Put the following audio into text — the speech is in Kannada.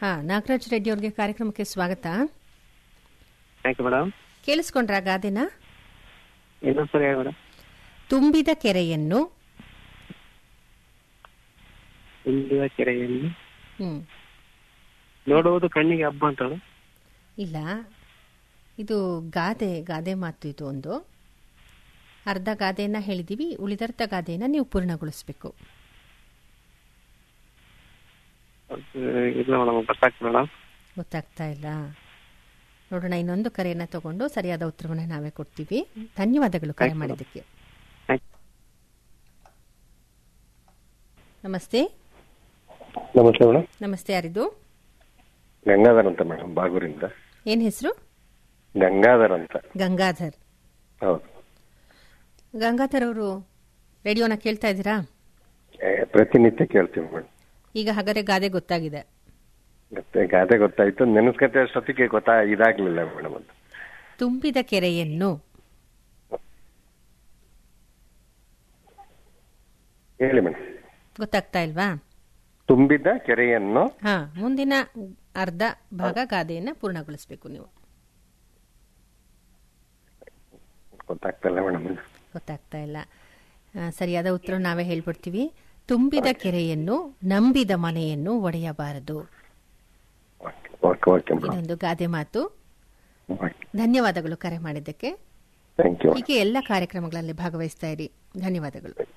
ಹಾ ನಾಗರಾಜ್ ರೆಡ್ಡಿ ಅವ್ರಿಗೆ ಕಾರ್ಯಕ್ರಮಕ್ಕೆ ಸ್ವಾಗತ ಥ್ಯಾಂಕ್ ಯು ಮೇಡಮ್ ಕೇಳಿಸ್ಕೊಂಡ್ರ ಗಾದೆನ ಇನ್ನೊಂದು ಸರಿ ಹೇಳಿ ಮೇಡಮ್ ತುಂಬಿದ ಕೆರೆಯನ್ನು ತುಂಬಿದ ಕೆರೆಯಲ್ಲಿ ಹ್ಮ್ ನೋಡುವುದು ಕಣ್ಣಿಗೆ ಹಬ್ಬ ಅಂತ ಮೇಡಮ್ ಇಲ್ಲ ಇದು ಗಾದೆ ಗಾದೆ ಮಾತು ಇದು ಒಂದು ಅರ್ಧ ಗಾದೆಯನ್ನ ಹೇಳಿದೀವಿ ಉಳಿದರ್ಧ ಗಾದೆಯನ್ನ ನೀವು ಪೂರ್ಣಗೊಳಿಸಬೇಕು ಅದು ಇಲ್ಲ ಮೇಡಮ್ ಗೊತ್ತಾಗ್ತದೆ ಮೇಡಮ್ ಗೊತ್ತಾಗ್ತಾ ಇಲ್ಲ ನೋಡೋಣ ಇನ್ನೊಂದು ಕರೆಯನ್ನ ತಗೊಂಡು ಸರಿಯಾದ ಉತ್ತರವನ್ನ ನಾವೇ ಕೊಡ್ತೀವಿ ಧನ್ಯವಾದಗಳು ಕರೆ ಆಯ್ತು. ಮಾಡಿದ್ದಕ್ಕೆ ಥ್ಯಾಂಕ್ ನಮಸ್ತೆ ನಮಸ್ತೆ ಮೇಡಮ್ ನಮಸ್ತೆ ಯಾರಿದು ಗಂಗಾಧರ್ ಅಂತ ಮೇಡಮ್ ಬಾಗೂರಿಂದ ಏನ್ ಹೆಸರು ಗಂಗಾಧರ್ ಅಂತ ಗಂಗಾಧರ್ ಹೌದು ಗಂಗಾಧರ್ ಅವರು ರೇಡಿಯೋನ ಕೇಳ್ತಾ ಇದ್ದೀರಾ ಏ, ಪ್ರತಿನಿತ್ಯ ಕೇಳ್ತೀವಿ ಮೇಡಮ್ ಈಗ ಹಾಗಾದ್ರೆ ಗಾದೆ ಗೊತ್ತಾಗಿದೆ ಮತ್ತೆ ಗಾದೆ ಗೊತ್ತಾಯ್ತು ನೆನೆಸ್ಕತೆ ಅಷ್ಟೊತ್ತಿಗೆ ಗೊತ್ತಾ ಇದಾಗ್ಲಿಲ್ಲ ಮೇಡಮ್ ಅದು ತುಂಬಿದ ಕೆರೆಯನ್ನು ಹೇಳಿ ಮೇಡಮ್ ಗೊತ್ತಾಗ್ತಾ ಇಲ್ವಾ ತುಂಬಿದ ಕೆರೆಯನ್ನು ಹಾ ಮುಂದಿನ ಅರ್ಧ ಭಾಗ ಗಾದೆಯನ್ನ ಪೂರ್ಣಗೊಳಿಸಬೇಕು ನೀವು ಗೊತ್ತಾಗ್ತಲ್ಲ ಮೇಡಮ್ ಗೊತ್ತಾಗ್ತಾ ಇಲ್ಲ ಆ, ಸರಿಯಾದ ಉತ್ತರ ನಾವೇ ಹೇಳ್ಬಿಡ್ತೀವಿ ತುಂಬಿದ ಕೆರೆಯನ್ನು ನಂಬಿದ ಮನೆಯನ್ನು ಒಡೆಯಬಾರದು ಓಕೆ ಓಕೆ ಓಕೆ ಮೇಡಮ್ ಇದೊಂದು ಗಾದೆ ಮಾತು ಓಕೆ ಧನ್ಯವಾದಗಳು ಕರೆ ಮಾಡಿದ್ದಕ್ಕೆ ಥ್ಯಾಂಕ್ ಯು ಹೀಗೆ ಎಲ್ಲ ಕಾರ್ಯಕ್ರಮಗಳಲ್ಲಿ ಭಾಗವಹಿಸ್ತಾ ಇರಿ ಧನ್ಯವಾದಗಳು